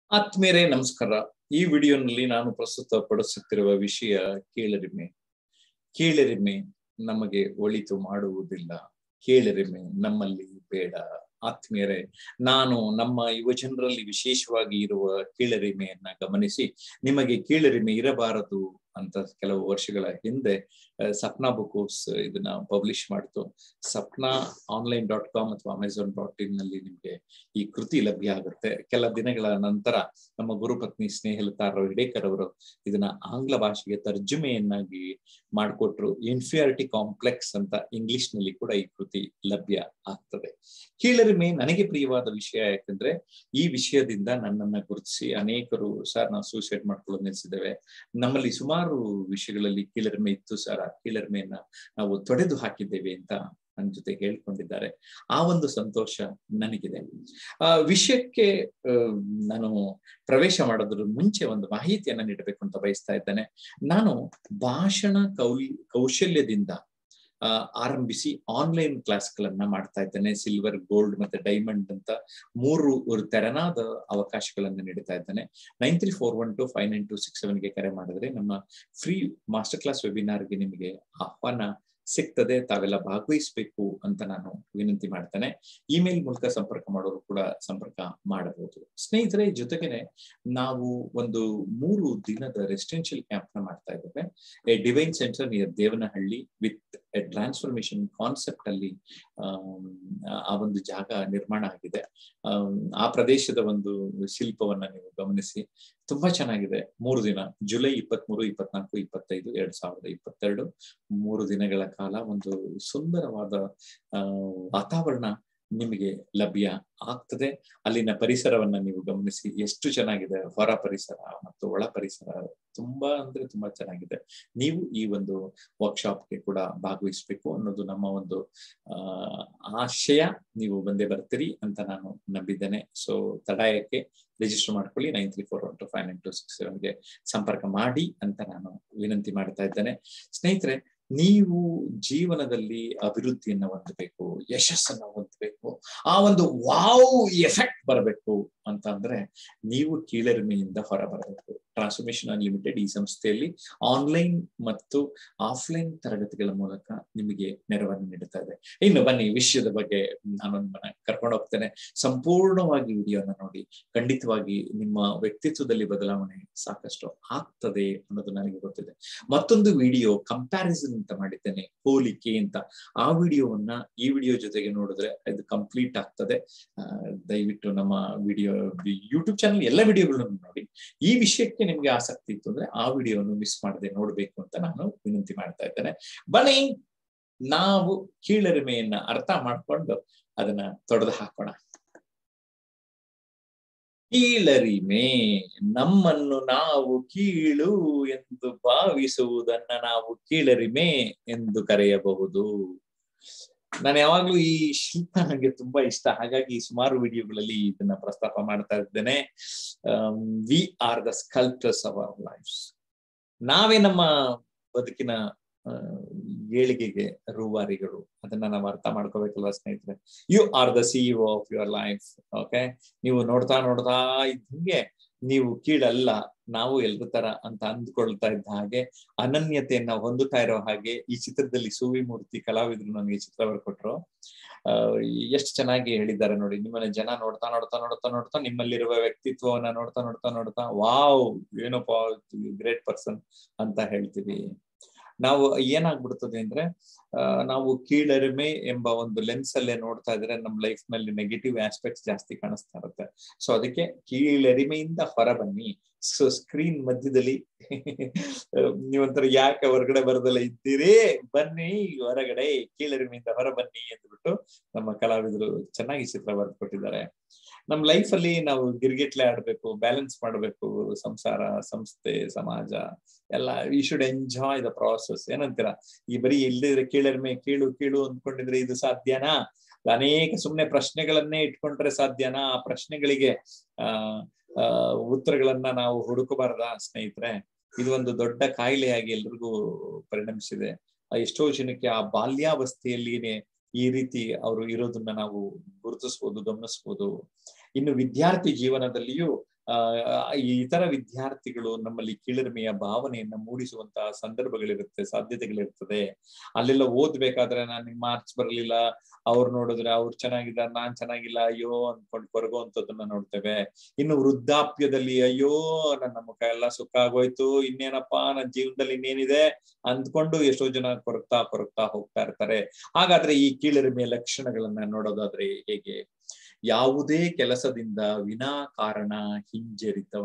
ಆತ್ಮೀಯರೇ ನಮಸ್ಕಾರ ಈ ವಿಡಿಯೋನಲ್ಲಿ ನಾನು ಪ್ರಸ್ತುತ ಪಡಿಸುತ್ತಿರುವ ವಿಷಯ ಕೀಳರಿಮೆ ಕೀಳರಿಮೆ ನಮಗೆ ಒಳಿತು ಮಾಡುವುದಿಲ್ಲ ಕೀಳರಿಮೆ ನಮ್ಮಲ್ಲಿ ಬೇಡ ಆತ್ಮೀಯರೇ ನಾನು ನಮ್ಮ ಯುವ ಜನರಲ್ಲಿ ವಿಶೇಷವಾಗಿ ಇರುವ ಕೀಳರಿಮೆಯನ್ನ ಗಮನಿಸಿ ನಿಮಗೆ ಕೀಳರಿಮೆ ಇರಬಾರದು ಅಂತ ಕೆಲವು ವರ್ಷಗಳ ಹಿಂದೆ ಸಪ್ನಾ ಬುಕ್ಸ್ ಇದನ್ನ ಪಬ್ಲಿಷ್ ಮಾಡ್ತು ಸಪ್ನಾ ಆನ್ಲೈನ್ ಡಾಟ್ ಕಾಮ್ ಅಥವಾ ಅಮೆಝಾನ್ ಡಾಟ್ ಇನ್ ನಲ್ಲಿ ನಿಮ್ಗೆ ಈ ಕೃತಿ ಲಭ್ಯ ಆಗುತ್ತೆ ಕೆಲ ದಿನಗಳ ನಂತರ ನಮ್ಮ ಗುರುಪತ್ನಿ ಸ್ನೇಹಲತಾ ಹಿಡೇಕರ್ ಅವರು ಇದನ್ನ ಆಂಗ್ಲ ಭಾಷೆಗೆ ತರ್ಜುಮೆಯನ್ನಾಗಿ ಮಾಡಿಕೊಟ್ರು ಇನ್ಫಿಯಾರಿಟಿ ಕಾಂಪ್ಲೆಕ್ಸ್ ಅಂತ ಇಂಗ್ಲಿಷ್ ನಲ್ಲಿ ಕೂಡ ಈ ಕೃತಿ ಲಭ್ಯ ಆಗ್ತದೆ ಕೀಳರಿಮೆ ನನಗೆ ಪ್ರಿಯವಾದ ವಿಷಯ ಯಾಕಂದ್ರೆ ಈ ವಿಷಯದಿಂದ ನನ್ನನ್ನ ಗುರುತಿಸಿ ಅನೇಕರು ಸರ್ ನಾವು ಸೂಸೈಡ್ ಮಾಡ್ಕೊಳ್ಳೋದು ನಿಲ್ಸಿದ್ದೇವೆ ನಮ್ಮಲ್ಲಿ ಸುಮಾರು ವಿಷಯಗಳಲ್ಲಿ ಕೀಳರಿಮೆ ಇತ್ತು ಸರ್ ಆ ಕೀಳರಿಮೆಯನ್ನ ನಾವು ತೊಡೆದು ಹಾಕಿದ್ದೇವೆ ಅಂತ ನನ್ನ ಜೊತೆ ಹೇಳ್ಕೊಂಡಿದ್ದಾರೆ ಆ ಒಂದು ಸಂತೋಷ ನನಗಿದೆ ಆ ವಿಷಯಕ್ಕೆ ನಾನು ಪ್ರವೇಶ ಮಾಡೋದ್ರ ಮುಂಚೆ ಒಂದು ಮಾಹಿತಿಯನ್ನ ನೀಡಬೇಕು ಅಂತ ಬಯಸ್ತಾ ಇದ್ದೇನೆ ನಾನು ಭಾಷಣ ಕೌಲ್ ಕೌಶಲ್ಯದಿಂದ ಆರಂಭಿಸಿ ಆನ್ಲೈನ್ ಕ್ಲಾಸ್ಗಳನ್ನ ಮಾಡ್ತಾ ಇದ್ದೇನೆ ಸಿಲ್ವರ್ ಗೋಲ್ಡ್ ಮತ್ತೆ ಡೈಮಂಡ್ ಅಂತ ಮೂರು ಒಂದು ತೆರನಾದ ಅವಕಾಶಗಳನ್ನ ನೀಡ್ತಾ ಇದ್ದೇನೆ nine three four one two five nine two six ಸೆವೆನ್ಗೆ ಕರೆ ಮಾಡಿದ್ರೆ ನಮ್ಮ ಫ್ರೀ ಮಾಸ್ಟರ್ ಕ್ಲಾಸ್ ವೆಬಿನಾರ್ಗೆ ನಿಮಗೆ ಆಹ್ವಾನ ಸಿಗ್ತದೆ ತಾವೆಲ್ಲ ಭಾಗವಹಿಸಬೇಕು ಅಂತ ನಾನು ವಿನಂತಿ ಮಾಡ್ತೇನೆ ಇಮೇಲ್ ಮೂಲಕ ಸಂಪರ್ಕ ಮಾಡೋರು ಕೂಡ ಸಂಪರ್ಕ ಮಾಡಬಹುದು ಸ್ನೇಹಿತರೆ ಜೊತೆಗೇನೆ ನಾವು ಒಂದು ಮೂರು ದಿನದ ರೆಸಿಡೆನ್ಷಿಯಲ್ ಕ್ಯಾಂಪ್ ನ ಮಾಡ್ತಾ ಇದ್ದೇವೆ a divine centre near Devanahalli with a transformation concept ಅಲ್ಲಿ ಆ ಒಂದು ಜಾಗ ನಿರ್ಮಾಣ ಆಗಿದೆ ಆ ಪ್ರದೇಶದ ಒಂದು ಶಿಲ್ಪವನ್ನ ನೀವು ಗಮನಿಸಿ ತುಂಬಾ ಚೆನ್ನಾಗಿದೆ ಮೂರು ದಿನ ಜುಲೈ ಇಪ್ಪತ್ಮೂರು ಇಪ್ಪತ್ನಾಲ್ಕು ಇಪ್ಪತ್ತೈದು ಎರಡ್ ಸಾವಿರದ ಇಪ್ಪತ್ತೆರಡು ಮೂರು ದಿನಗಳ ಕಾಲ ಒಂದು ಸುಂದರವಾದ ವಾತಾವರಣ ನಿಮಗೆ ಲಭ್ಯ ಆಗ್ತದೆ ಅಲ್ಲಿನ ಪರಿಸರವನ್ನ ನೀವು ಗಮನಿಸಿ ಎಷ್ಟು ಚೆನ್ನಾಗಿದೆ ಹೊರ ಪರಿಸರ ಮತ್ತು ಒಳ ಪರಿಸರ ತುಂಬಾ ಅಂದ್ರೆ ತುಂಬಾ ಚೆನ್ನಾಗಿದೆ ನೀವು ಈ ಒಂದು ವರ್ಕ್ಶಾಪ್ಗೆ ಕೂಡ ಭಾಗವಹಿಸ್ಬೇಕು ಅನ್ನೋದು ನಮ್ಮ ಒಂದು ಆಶಯ ನೀವು ಬಂದೇ ಬರ್ತೀರಿ ಅಂತ ನಾನು ನಂಬಿದ್ದೇನೆ ಸೊ ತಡಾಯಕ್ಕೆ ರಿಜಿಸ್ಟರ್ ಮಾಡ್ಕೊಳ್ಳಿ nine three four one two five nine two six ಸೆವೆನ್ಗೆ ಸಂಪರ್ಕ ಮಾಡಿ ಅಂತ ನಾನು ವಿನಂತಿ ಮಾಡ್ತಾ ಇದ್ದೇನೆ ಸ್ನೇಹಿತರೆ ನೀವು ಜೀವನದಲ್ಲಿ ಅಭಿವೃದ್ಧಿಯನ್ನ ಹೊಂದಬೇಕು ಯಶಸ್ಸನ್ನ ಹೊಂದಬೇಕು ಆ ಒಂದು ವಾವ್ ಎಫೆಕ್ಟ್ ಬರಬೇಕು ಅಂತ ಅಂದ್ರೆ ನೀವು ಕೀಳರಿಮೆಯಿಂದ ಹೊರ ಬರಬೇಕು ಟ್ರಾನ್ಸ್ಫಾರ್ಮೇಶನ್ ಅನ್ಲಿಮಿಟೆಡ್ ಈ ಸಂಸ್ಥೆಯಲ್ಲಿ ಆನ್ಲೈನ್ ಮತ್ತು ಆಫ್ಲೈನ್ ತರಗತಿಗಳ ಮೂಲಕ ನಿಮಗೆ ನೆರವನ್ನು ನೀಡುತ್ತಾ ಇದೆ ಇನ್ನು ಬನ್ನಿ ವಿಷಯದ ಬಗ್ಗೆ ನಾನು ನಿಮ್ಮನ್ನ ಕರ್ಕೊಂಡು ಹೋಗ್ತೇನೆ ಸಂಪೂರ್ಣವಾಗಿ ವಿಡಿಯೋನ ನೋಡಿ ಖಂಡಿತವಾಗಿ ನಿಮ್ಮ ವ್ಯಕ್ತಿತ್ವದಲ್ಲಿ ಬದಲಾವಣೆ ಸಾಕಷ್ಟು ಆಗ್ತದೆ ಅನ್ನೋದು ನನಗೆ ಗೊತ್ತಿದೆ ಮತ್ತೊಂದು ವಿಡಿಯೋ ಕಂಪ್ಯಾರಿಸನ್ ಅಂತ ಮಾಡಿದ್ದೇನೆ ಹೋಲಿಕೆ ಅಂತ ಆ ವಿಡಿಯೋವನ್ನ ಈ ವಿಡಿಯೋ ಜೊತೆಗೆ ನೋಡಿದ್ರೆ ಅದು ಕಂಪ್ಲೀಟ್ ಆಗ್ತದೆ ದಯವಿಟ್ಟು ನಮ್ಮ ವಿಡಿಯೋ ಯೂಟ್ಯೂಬ್ ಚಾನಲ್ ಎಲ್ಲ ವಿಡಿಯೋಗಳನ್ನು ನೋಡಿ ಈ ವಿಷಯಕ್ಕೆ ನಿಮ್ಗೆ ಆಸಕ್ತಿ ಇತ್ತು ಅಂದ್ರೆ ಆ ವಿಡಿಯೋವನ್ನು ಮಿಸ್ ಮಾಡದೆ ನೋಡ್ಬೇಕು ಅಂತ ನಾನು ವಿನಂತಿ ಮಾಡ್ತಾ ಇದ್ದೇನೆ ಬನ್ನಿ ನಾವು ಕೀಳರಿಮೆಯನ್ನ ಅರ್ಥ ಮಾಡ್ಕೊಂಡು ಅದನ್ನ ತೊಡೆದು ಹಾಕೋಣ ಕೀಳರಿಮೆ ನಮ್ಮನ್ನು ನಾವು ಕೀಳು ಎಂದು ಭಾವಿಸುವುದನ್ನ ನಾವು ಕೀಳರಿಮೆ ಎಂದು ಕರೆಯಬಹುದು ನಾನು ಯಾವಾಗ್ಲೂ ಈ ಶಿಲ್ಪ ನನಗೆ ತುಂಬಾ ಇಷ್ಟ ಹಾಗಾಗಿ ಸುಮಾರು ವಿಡಿಯೋಗಳಲ್ಲಿ ಇದನ್ನ ಪ್ರಸ್ತಾಪ ಮಾಡ್ತಾ ಇದ್ದೇನೆ we are the sculptors our lifes ನಾವೇ ನಮ್ಮ ಬದುಕಿನ ಏಳಿಗೆಗೆ ರೂವಾರಿಗಳು ಅದನ್ನ ನಾವು ಅರ್ಥ ಮಾಡ್ಕೋಬೇಕಲ್ವಾ ಸ್ನೇಹಿತರೆ you are the CEO of your life okay ನೀವು ನೋಡ್ತಾ ನೋಡ್ತಾ ಇದ್ದಂಗೆ ನೀವು ಕೀಳಲ್ಲ ನಾವು ಎಲ್ರ ತರ ಅಂತ ಅಂದ್ಕೊಳ್ತಾ ಇದ್ದ ಹಾಗೆ ಅನನ್ಯತೆಯನ್ನ ಹೊಂದುತ್ತಾ ಇರೋ ಹಾಗೆ ಈ ಚಿತ್ರದಲ್ಲಿ ಸೂವಿ ಮೂರ್ತಿ ಕಲಾವಿದ್ರು ನನಗೆ ಚಿತ್ರ ಬರ್ಕೊಟ್ರು ಅಹ್ ಎಷ್ಟು ಚೆನ್ನಾಗಿ ಹೇಳಿದ್ದಾರೆ ನೋಡಿ ನಿಮ್ಮನ್ನ ಜನ ನೋಡ್ತಾ ನೋಡ್ತಾ ನೋಡ್ತಾ ನೋಡ್ತಾ ನಿಮ್ಮಲ್ಲಿರುವ ವ್ಯಕ್ತಿತ್ವವನ್ನ ನೋಡ್ತಾ ನೋಡ್ತಾ ನೋಡ್ತಾ ವಾವ್ ಏನಪ್ಪಾ ಗ್ರೇಟ್ ಪರ್ಸನ್ ಅಂತ ಹೇಳ್ತೀವಿ ನಾವು ಏನಾಗ್ಬಿಡ್ತದೆ ಅಂದ್ರೆ ನಾವು ಕೀಳರಿಮೆ ಎಂಬ ಒಂದು ಲೆನ್ಸ್ ಅಲ್ಲೇ ನೋಡ್ತಾ ಇದ್ರೆ ನಮ್ಮ ಲೈಫ್ ನಲ್ಲಿ ನೆಗೆಟಿವ್ ಆಸ್ಪೆಕ್ಟ್ಸ್ ಜಾಸ್ತಿ ಕಾಣಿಸ್ತಾ ಇರುತ್ತೆ ಸೊ ಅದಕ್ಕೆ ಕೀಳರಿಮೆಯಿಂದ ಹೊರ ಬನ್ನಿ ಸೊ ಸ್ಕ್ರೀನ್ ಮಧ್ಯದಲ್ಲಿ ನೀವೊಂಥರ ಯಾಕೆ ಹೊರಗಡೆ ಬರದಲ್ಲ ಇದ್ದೀರಿ ಬನ್ನಿ ಹೊರಗಡೆ ಕೀಳರಿಮೆಯಿಂದ ಹೊರ ಬನ್ನಿ ಅಂದ್ಬಿಟ್ಟು ನಮ್ಮ ಕಲಾವಿದರು ಚೆನ್ನಾಗಿ ಚಿತ್ರ ಬರೆದುಕೊಟ್ಟಿದ್ದಾರೆ ನಮ್ ಲೈಫ್ ಅಲ್ಲಿ ನಾವು ಗಿರ್ಗಿಟ್ಲೆ ಆಡ್ಬೇಕು ಬ್ಯಾಲೆನ್ಸ್ ಮಾಡ್ಬೇಕು ಸಂಸಾರ ಸಂಸ್ಥೆ ಸಮಾಜ ಎಲ್ಲ we should enjoy the process ಏನಂತೀರಾ ಈ ಬರೀ ಇಲ್ದಿದ್ರೆ ಕೀಳರಿಮೆ ಕೀಳು ಕೀಳು ಅಂದ್ಕೊಂಡಿದ್ರೆ ಇದು ಸಾಧ್ಯನಾ ಅನೇಕ ಸುಮ್ನೆ ಪ್ರಶ್ನೆಗಳನ್ನೇ ಇಟ್ಕೊಂಡ್ರೆ ಸಾಧ್ಯನಾ ಆ ಪ್ರಶ್ನೆಗಳಿಗೆ ಆ ಉತ್ತರಗಳನ್ನ ನಾವು ಹುಡುಕಬಾರ್ದ ಸ್ನೇಹಿತರೆ ಇದು ಒಂದು ದೊಡ್ಡ ಕಾಯಿಲೆಯಾಗಿ ಎಲ್ರಿಗೂ ಪರಿಣಮಿಸಿದೆ ಎಷ್ಟೋ ಜನಕ್ಕೆ ಆ ಬಾಲ್ಯಾವಸ್ಥೆಯಲ್ಲಿನೇ ಈ ರೀತಿ ಅವರು ಇರೋದನ್ನ ನಾವು ಗುರುತಿಸ್ಬೋದು ಗಮನಿಸ್ಬೋದು ಇನ್ನು ವಿದ್ಯಾರ್ಥಿ ಜೀವನದಲ್ಲಿಯೂ ಆ ಈ ಇತರ ವಿದ್ಯಾರ್ಥಿಗಳು ನಮ್ಮಲ್ಲಿ ಕೀಳರಿಮೆಯ ಭಾವನೆಯನ್ನ ಮೂಡಿಸುವಂತಹ ಸಂದರ್ಭಗಳಿರುತ್ತೆ ಸಾಧ್ಯತೆಗಳಿರ್ತದೆ ಅಲ್ಲೆಲ್ಲ ಓದ್ಬೇಕಾದ್ರೆ ನಾನು ಮಾರ್ಕ್ಸ್ ಬರಲಿಲ್ಲ ಅವ್ರು ನೋಡಿದ್ರೆ ಅವ್ರು ಚೆನ್ನಾಗಿದ್ದಾರೆ ನಾನ್ ಚೆನ್ನಾಗಿಲ್ಲ ಅಯ್ಯೋ ಅನ್ಕೊಂಡು ಕೊರಗುವಂಥದ್ದನ್ನ ನೋಡ್ತೇವೆ ಇನ್ನು ವೃದ್ಧಾಪ್ಯದಲ್ಲಿ ಅಯ್ಯೋ ನನ್ನ ಮುಖ ಎಲ್ಲ ಸುಖ ಆಗೋಯ್ತು ಇನ್ನೇನಪ್ಪಾ ನನ್ನ ಜೀವನದಲ್ಲಿ ಇನ್ನೇನಿದೆ ಅಂದ್ಕೊಂಡು ಎಷ್ಟೋ ಜನ ಕೊರಗ್ತಾ ಕೊರಗ್ತಾ ಹೋಗ್ತಾ ಇರ್ತಾರೆ ಹಾಗಾದ್ರೆ ಈ ಕೀಳರಿಮೆಯ ಲಕ್ಷಣಗಳನ್ನ ನೋಡೋದಾದ್ರೆ ಹೇಗೆ ಯಾವುದೇ ಕೆಲಸದಿಂದ ವಿನಾಕಾರಣ ಹಿಂಜರಿತವ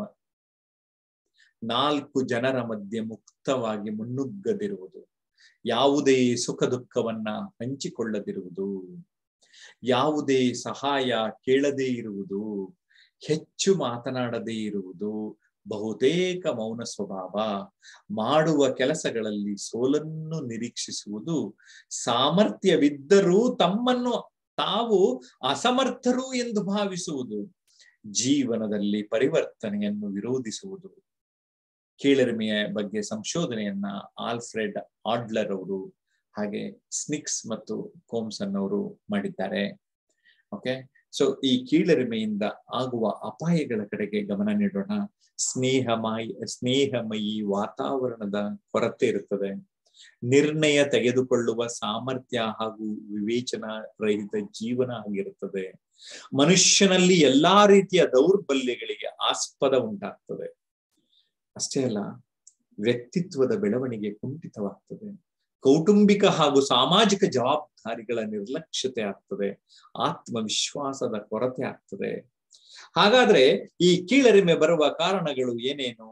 ನಾಲ್ಕು ಜನರ ಮಧ್ಯೆ ಮುಕ್ತವಾಗಿ ಮುನ್ನುಗ್ಗದಿರುವುದು ಯಾವುದೇ ಸುಖ ದುಃಖವನ್ನ ಹಂಚಿಕೊಳ್ಳದಿರುವುದು ಯಾವುದೇ ಸಹಾಯ ಕೇಳದೇ ಇರುವುದು ಹೆಚ್ಚು ಮಾತನಾಡದೇ ಇರುವುದು ಬಹುತೇಕ ಮೌನ ಸ್ವಭಾವ ಮಾಡುವ ಕೆಲಸಗಳಲ್ಲಿ ಸೋಲನ್ನು ನಿರೀಕ್ಷಿಸುವುದು ಸಾಮರ್ಥ್ಯವಿದ್ದರೂ ತಮ್ಮನ್ನು ತಾವು ಅಸಮರ್ಥರು ಎಂದು ಭಾವಿಸುವುದು ಜೀವನದಲ್ಲಿ ಪರಿವರ್ತನೆಯನ್ನು ವಿರೋಧಿಸುವುದು ಕೀಳರಿಮೆಯ ಬಗ್ಗೆ ಸಂಶೋಧನೆಯನ್ನ ಆಲ್ಫ್ರೆಡ್ ಆಡ್ಲರ್ ಅವರು ಹಾಗೆ ಸ್ನಿಕ್ಸ್ ಮತ್ತು ಕೋಮ್ಸನ್ ಅವರು ಮಾಡಿದ್ದಾರೆ ಓಕೆ ಸೊ ಈ ಕೀಳರಿಮೆಯಿಂದ ಆಗುವ ಅಪಾಯಗಳ ಕಡೆಗೆ ಗಮನ ನೀಡೋಣ ಸ್ನೇಹಮಯ ಸ್ನೇಹಮಯಿ ವಾತಾವರಣದ ಕೊರತೆ ಇರುತ್ತದೆ ನಿರ್ಣಯ ತೆಗೆದುಕೊಳ್ಳುವ ಸಾಮರ್ಥ್ಯ ಹಾಗೂ ವಿವೇಚನ ರಹಿತ ಜೀವನ ಆಗಿರುತ್ತದೆ ಮನುಷ್ಯನಲ್ಲಿ ಎಲ್ಲಾ ರೀತಿಯ ದೌರ್ಬಲ್ಯಗಳಿಗೆ ಆಸ್ಪದ ಉಂಟಾಗ್ತದೆ ಅಷ್ಟೇ ಅಲ್ಲ ವ್ಯಕ್ತಿತ್ವದ ಬೆಳವಣಿಗೆ ಕುಂಠಿತವಾಗ್ತದೆ ಕೌಟುಂಬಿಕ ಹಾಗೂ ಸಾಮಾಜಿಕ ಜವಾಬ್ದಾರಿಗಳ ನಿರ್ಲಕ್ಷ್ಯತೆ ಆಗ್ತದೆ ಆತ್ಮವಿಶ್ವಾಸದ ಕೊರತೆ ಆಗ್ತದೆ ಹಾಗಾದ್ರೆ ಈ ಕೀಳರಿಮೆ ಬರುವ ಕಾರಣಗಳು ಏನೇನು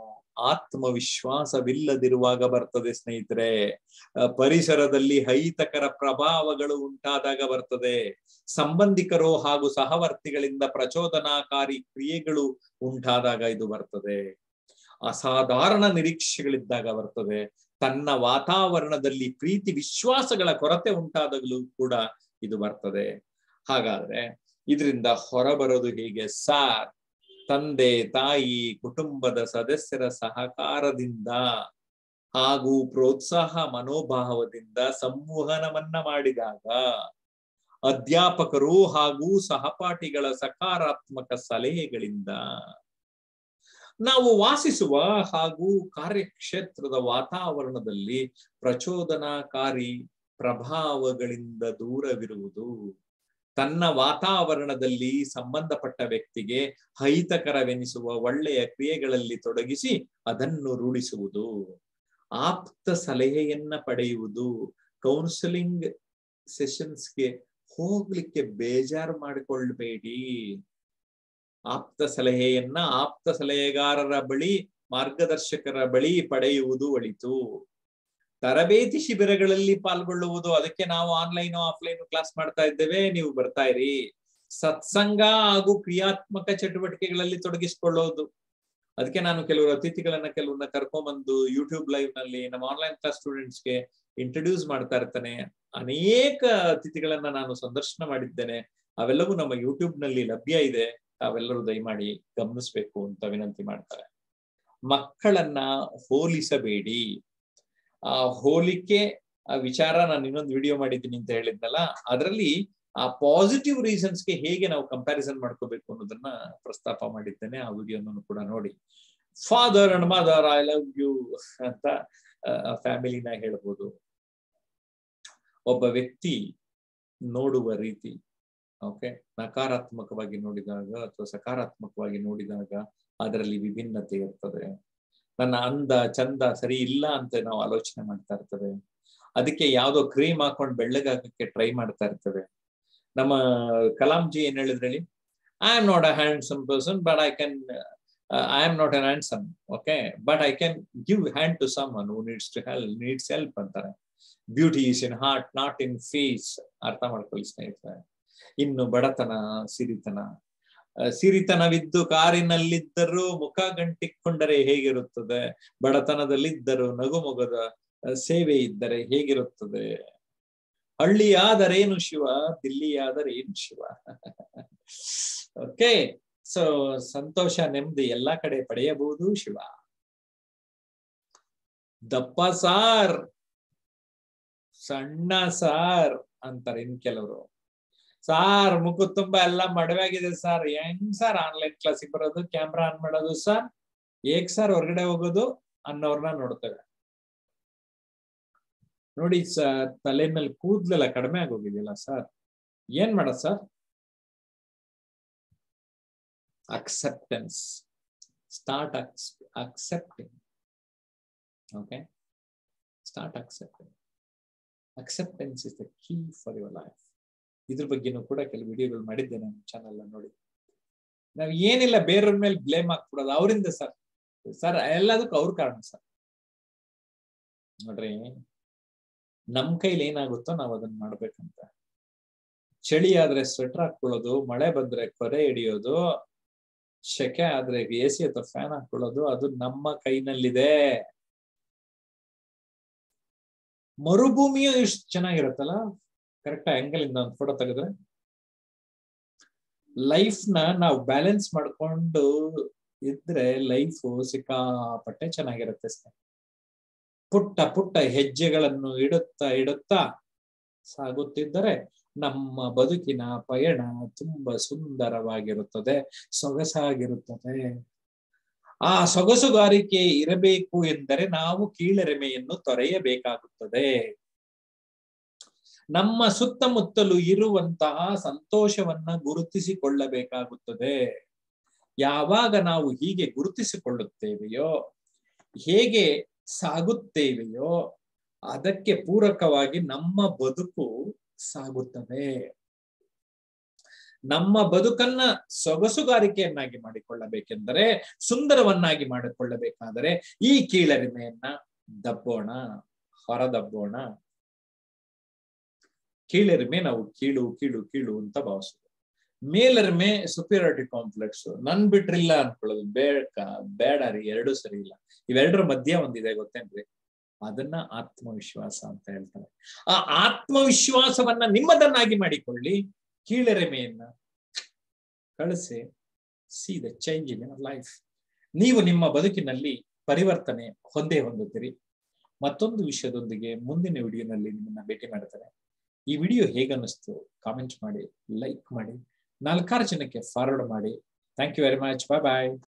ಆತ್ಮವಿಶ್ವಾಸವಿಲ್ಲದಿರುವಾಗ ಬರ್ತದೆ ಸ್ನೇಹಿತರೆ ಪರಿಸರದಲ್ಲಿ ಹೈತಕರ ಪ್ರಭಾವಗಳು ಉಂಟಾದಾಗ ಬರ್ತದೆ ಸಂಬಂಧಿಕರು ಹಾಗೂ ಸಹವರ್ತಿಗಳಿಂದ ಪ್ರಚೋದನಾಕಾರಿ ಕ್ರಿಯೆಗಳು ಉಂಟಾದಾಗ ಇದು ಬರ್ತದೆ ಅಸಾಧಾರಣ ನಿರೀಕ್ಷೆಗಳಿದ್ದಾಗ ಬರ್ತದೆ ತನ್ನ ವಾತಾವರಣದಲ್ಲಿ ಪ್ರೀತಿ ವಿಶ್ವಾಸಗಳ ಕೊರತೆ ಉಂಟಾದಾಗಲೂ ಕೂಡ ಇದು ಬರ್ತದೆ ಹಾಗಾದ್ರೆ ಇದರಿಂದ ಹೊರಬರೋದು ಹೇಗೆ ಸಾರ್ ತಂದೆ ತಾಯಿ ಕುಟುಂಬದ ಸದಸ್ಯರ ಸಹಕಾರದಿಂದ ಹಾಗೂ ಪ್ರೋತ್ಸಾಹ ಮನೋಭಾವದಿಂದ ಸಂವಹನವನ್ನ ಮಾಡಿದಾಗ ಅಧ್ಯಾಪಕರು ಹಾಗೂ ಸಹಪಾಠಿಗಳ ಸಕಾರಾತ್ಮಕ ಸಲಹೆಗಳಿಂದ ನಾವು ವಾಸಿಸುವ ಹಾಗೂ ಕಾರ್ಯಕ್ಷೇತ್ರದ ವಾತಾವರಣದಲ್ಲಿ ಪ್ರಚೋದನಾಕಾರಿ ಪ್ರಭಾವಗಳಿಂದ ದೂರವಿರುವುದು ತನ್ನ ವಾತಾವರಣದಲ್ಲಿ ಸಂಬಂಧಪಟ್ಟ ವ್ಯಕ್ತಿಗೆ ಅಹಿತಕರವೆನಿಸುವ ಒಳ್ಳೆಯ ಕ್ರಿಯೆಗಳಲ್ಲಿ ತೊಡಗಿಸಿ ಅದನ್ನು ರೂಢಿಸುವುದು ಆಪ್ತ ಸಲಹೆಯನ್ನ ಪಡೆಯುವುದು ಕೌನ್ಸಿಲಿಂಗ್ ಸೆಷನ್ಸ್ಗೆ ಹೋಗ್ಲಿಕ್ಕೆ ಬೇಜಾರು ಮಾಡಿಕೊಳ್ಬೇಡಿ ಆಪ್ತ ಸಲಹೆಯನ್ನ ಆಪ್ತ ಸಲಹೆಗಾರರ ಬಳಿ ಮಾರ್ಗದರ್ಶಕರ ಬಳಿ ಪಡೆಯುವುದು ಒಳಿತು ತರಬೇತಿ ಶಿಬಿರಗಳಲ್ಲಿ ಪಾಲ್ಗೊಳ್ಳುವುದು ಅದಕ್ಕೆ ನಾವು ಆನ್ಲೈನ್ ಆಫ್ಲೈನ್ ಕ್ಲಾಸ್ ಮಾಡ್ತಾ ಇದ್ದೇವೆ ನೀವು ಬರ್ತಾ ಇರಿ ಸತ್ಸಂಗ ಹಾಗೂ ಕ್ರಿಯಾತ್ಮಕ ಚಟುವಟಿಕೆಗಳಲ್ಲಿ ತೊಡಗಿಸಿಕೊಳ್ಳೋದು ಅದಕ್ಕೆ ನಾನು ಕೆಲವರು ಅತಿಥಿಗಳನ್ನ ಕೆಲವನ್ನ ಕರ್ಕೊಂಡ್ಬಂದು ಯೂಟ್ಯೂಬ್ ಲೈವ್ ನಲ್ಲಿ ನಮ್ಮ ಆನ್ಲೈನ್ ಕ್ಲಾಸ್ ಸ್ಟೂಡೆಂಟ್ಸ್ಗೆ ಇಂಟ್ರೊಡ್ಯೂಸ್ ಮಾಡ್ತಾ ಇರ್ತಾನೆ ಅನೇಕ ಅತಿಥಿಗಳನ್ನ ನಾನು ಸಂದರ್ಶನ ಮಾಡಿದ್ದೇನೆ ಅವೆಲ್ಲವೂ ನಮ್ಮ ಯೂಟ್ಯೂಬ್ ನಲ್ಲಿ ಲಭ್ಯ ಇದೆ ತಾವೆಲ್ಲರೂ ದಯಮಾಡಿ ಗಮನಿಸ್ಬೇಕು ಅಂತ ವಿನಂತಿ ಮಾಡ್ತಾರೆ ಮಕ್ಕಳನ್ನ ಹೋಲಿಸಬೇಡಿ ಆ ಹೋಲಿಕೆ ಆ ವಿಚಾರ ನಾನು ಇನ್ನೊಂದು ವಿಡಿಯೋ ಮಾಡಿದ್ದೀನಿ ಅಂತ ಹೇಳಿದ್ನಲ್ಲ ಅದರಲ್ಲಿ ಆ ಪಾಸಿಟಿವ್ ರೀಸನ್ಸ್ಗೆ ಹೇಗೆ ನಾವು ಕಂಪ್ಯಾರಿಸನ್ ಮಾಡ್ಕೋಬೇಕು ಅನ್ನೋದನ್ನ ಪ್ರಸ್ತಾಪ ಮಾಡಿದ್ದೇನೆ ಆ ವಿಡಿಯೋನನ್ನು ಕೂಡ ನೋಡಿ father and mother I love you ಅಂತ ಫ್ಯಾಮಿಲಿನ ಹೇಳ್ಬೋದು ಒಬ್ಬ ವ್ಯಕ್ತಿ ನೋಡುವ ರೀತಿ ಓಕೆ ನಕಾರಾತ್ಮಕವಾಗಿ ನೋಡಿದಾಗ ಅಥವಾ ಸಕಾರಾತ್ಮಕವಾಗಿ ನೋಡಿದಾಗ ಅದರಲ್ಲಿ ವಿಭಿನ್ನತೆ ಇರ್ತದೆ ನನ್ನ ಅಂದ ಚಂದ ಸರಿ ಇಲ್ಲ ಅಂತ ನಾವು ಆಲೋಚನೆ ಮಾಡ್ತಾ ಇರ್ತೇವೆ ಅದಕ್ಕೆ ಯಾವ್ದೋ ಕ್ರೀಮ್ ಹಾಕೊಂಡು ಬೆಳ್ಳಗಾಗಕ್ಕೆ ಟ್ರೈ ಮಾಡ್ತಾ ಇರ್ತೇವೆ ನಮ್ಮ ಕಲಾಂಜಿ ಏನ್ ಹೇಳಿದ್ರೆ ಹೇಳಿ I am not a handsome person but I can I am not an handsome okay but I can give hand to some one who needs to help needs help ಅಂತಾರೆ beauty is in heart not in face ಅರ್ಥ ಮಾಡ್ಕೊಳ್ಳಿ ಸ್ನೇಹಿತರೆ ಇನ್ನು ಬಡತನ ಸಿರಿತನ ಸಿರಿತನವಿದ್ದು ಕಾರಿನಲ್ಲಿದ್ದರೂ ಮುಖ ಗಂಟಿಕೊಂಡರೆ ಹೇಗಿರುತ್ತದೆ ಬಡತನದಲ್ಲಿದ್ದರೂ ನಗುಮೊಗದ ಸೇವೆ ಇದ್ದರೆ ಹೇಗಿರುತ್ತದೆ ಹಳ್ಳಿಯಾದರೇನು ಶಿವ ದಿಲ್ಲಿಯಾದರೇನು ಶಿವ ಓಕೆ ಸೊ ಸಂತೋಷ ನೆಮ್ಮದಿ ಎಲ್ಲಾ ಕಡೆ ಪಡೆಯಬಹುದು ಶಿವ ದಪ್ಪ ಸಾರ್ ಸಣ್ಣ ಸಾರ್ ಅಂತಾರೆ ಇನ್ ಕೆಲವರು ಸಾರ್ ಮುಖ ತುಂಬಾ ಎಲ್ಲ ಮಡವೆ ಆಗಿದೆ ಸರ್ ಹೆಂಗ್ ಸರ್ ಆನ್ಲೈನ್ ಕ್ಲಾಸಿಗೆ ಬರೋದು ಕ್ಯಾಮ್ರಾ ಆನ್ ಮಾಡೋದು ಸರ್ ಹೇಗ್ ಸರ್ ಹೊರಗಡೆ ಹೋಗೋದು ಅನ್ನೋರ್ನ ನೋಡ್ತೇವೆ ನೋಡಿ ಸರ್ ತಲೆ ಮೇಲೆ ಕೂದ್ಲೆಲ್ಲ ಕಡಿಮೆ ಆಗೋಗಿದೆಯಲ್ಲ ಸರ್ ಏನ್ ಮಾಡೋದು sir acceptance start accepting okay start accepting acceptance is the key for your life ಇದ್ರ ಬಗ್ಗೆನೂ ಕೂಡ ಕೆಲವು ವಿಡಿಯೋಗಳು ಮಾಡಿದ್ದೇನೆ ನಮ್ಮ ಚಾನಲ್ ನೋಡಿ ನಾವ್ ಏನಿಲ್ಲ ಬೇರೆಯವ್ರ ಮೇಲೆ ಬ್ಲೇಮ್ ಹಾಕ್ಬಿಡೋದು ಅವರಿಂದ ಸರ್ ಸರ್ ಎಲ್ಲದಕ್ಕೂ ಅವ್ರ ಕಾರಣ ಸರ್ ನೋಡ್ರಿ ನಮ್ ಕೈಲಿ ಏನಾಗುತ್ತೋ ನಾವ್ ಅದನ್ನ ಮಾಡ್ಬೇಕಂತ ಚಳಿ ಆದ್ರೆ ಸ್ವೆಟರ್ ಹಾಕೊಳ್ಳೋದು ಮಳೆ ಬಂದ್ರೆ ಕೊರೆ ಹಿಡಿಯೋದು ಶೆಕೆ ಆದ್ರೆ ಎ ಸಿ ಅಥವಾ ಫ್ಯಾನ್ ಹಾಕೊಳ್ಳೋದು ಅದು ನಮ್ಮ ಕೈನಲ್ಲಿದೆ ಮರುಭೂಮಿಯು ಎಷ್ಟು ಚೆನ್ನಾಗಿರುತ್ತಲ್ಲ ಕರೆಕ್ಟ್ ಆಂಗಲ್ ಇಂದ ಒಂದು ಫೋಟೋ ತೆಗೆದ್ರೆ ಲೈಫ್ ನ ನಾವು ಬ್ಯಾಲೆನ್ಸ್ ಮಾಡ್ಕೊಂಡು ಇದ್ರೆ ಲೈಫ್ ಸಿಕ್ಕಾಪಟ್ಟೆ ಚೆನ್ನಾಗಿರುತ್ತೆ ಪುಟ್ಟ ಪುಟ್ಟ ಹೆಜ್ಜೆಗಳನ್ನು ಇಡುತ್ತಾ ಇಡುತ್ತಾ ಸಾಗುತ್ತಿದ್ದರೆ ನಮ್ಮ ಬದುಕಿನ ಪಯಣ ತುಂಬಾ ಸುಂದರವಾಗಿರುತ್ತದೆ ಸೊಗಸಾಗಿರುತ್ತದೆ ಆ ಸೊಗಸುಗಾರಿಕೆ ಇರಬೇಕು ಎಂದರೆ ನಾವು ಕೀಳರಿಮೆಯನ್ನು ತೊರೆಯಬೇಕಾಗುತ್ತದೆ ನಮ್ಮ ಸುತ್ತಮುತ್ತಲು ಇರುವಂತಹ ಸಂತೋಷವನ್ನ ಗುರುತಿಸಿಕೊಳ್ಳಬೇಕಾಗುತ್ತದೆ ಯಾವಾಗ ನಾವು ಹೀಗೆ ಗುರುತಿಸಿಕೊಳ್ಳುತ್ತೇವೆಯೋ ಹೇಗೆ ಸಾಗುತ್ತೇವೆಯೋ ಅದಕ್ಕೆ ಪೂರಕವಾಗಿ ನಮ್ಮ ಬದುಕು ಸಾಗುತ್ತದೆ ನಮ್ಮ ಬದುಕನ್ನ ಸೊಗಸುಗಾರಿಕೆಯನ್ನಾಗಿ ಮಾಡಿಕೊಳ್ಳಬೇಕೆಂದರೆ ಸುಂದರವನ್ನಾಗಿ ಮಾಡಿಕೊಳ್ಳಬೇಕಾದರೆ ಈ ಕೀಳರಿಮೆಯನ್ನ ದಬ್ಬೋಣ ಹೊರದಬ್ಬೋಣ ಕೀಳರಿಮೆ ನಾವು ಕೀಳು ಕೀಳು ಕೀಳು ಅಂತ ಭಾವಿಸೋದು ಮೇಲರಿಮೆ ಸುಪೀರಿಯಾರಿಟಿ ಕಾಂಪ್ಲೆಕ್ಸ್ ನನ್ ಬಿಟ್ರಿಲ್ಲ ಅನ್ಕೊಳ್ಳೋದು ಬೇಡ ಬೇಡ ರೀ ಎರಡು ಸರಿ ಇಲ್ಲ ಇವೆರಡರ ಮಧ್ಯ ಒಂದಿದೆ ಗೊತ್ತೇನ್ರಿ ಅದನ್ನ ಆತ್ಮವಿಶ್ವಾಸ ಅಂತ ಹೇಳ್ತಾರೆ ಆ ಆತ್ಮವಿಶ್ವಾಸವನ್ನ ನಿಮ್ಮದನ್ನಾಗಿ ಮಾಡಿಕೊಳ್ಳಿ ಕೀಳರಿಮೆಯನ್ನ ಕಳಿಸಿ see the change in your life ನೀವು ನಿಮ್ಮ ಬದುಕಿನಲ್ಲಿ ಪರಿವರ್ತನೆ ಹೊಂದೇ ಹೊಂದುತ್ತೀರಿ ಮತ್ತೊಂದು ವಿಷಯದೊಂದಿಗೆ ಮುಂದಿನ ವಿಡಿಯೋನಲ್ಲಿ ನಿಮ್ಮನ್ನ ಭೇಟಿ ಮಾಡ್ತಾರೆ ಈ ವಿಡಿಯೋ ಹೇಗನ್ನಿಸ್ತು ಕಾಮೆಂಟ್ ಮಾಡಿ ಲೈಕ್ ಮಾಡಿ ನಾಲ್ಕಾರು ಜನಕ್ಕೆ ಫಾರ್ವರ್ಡ್ ಮಾಡಿ thank you very much bye bye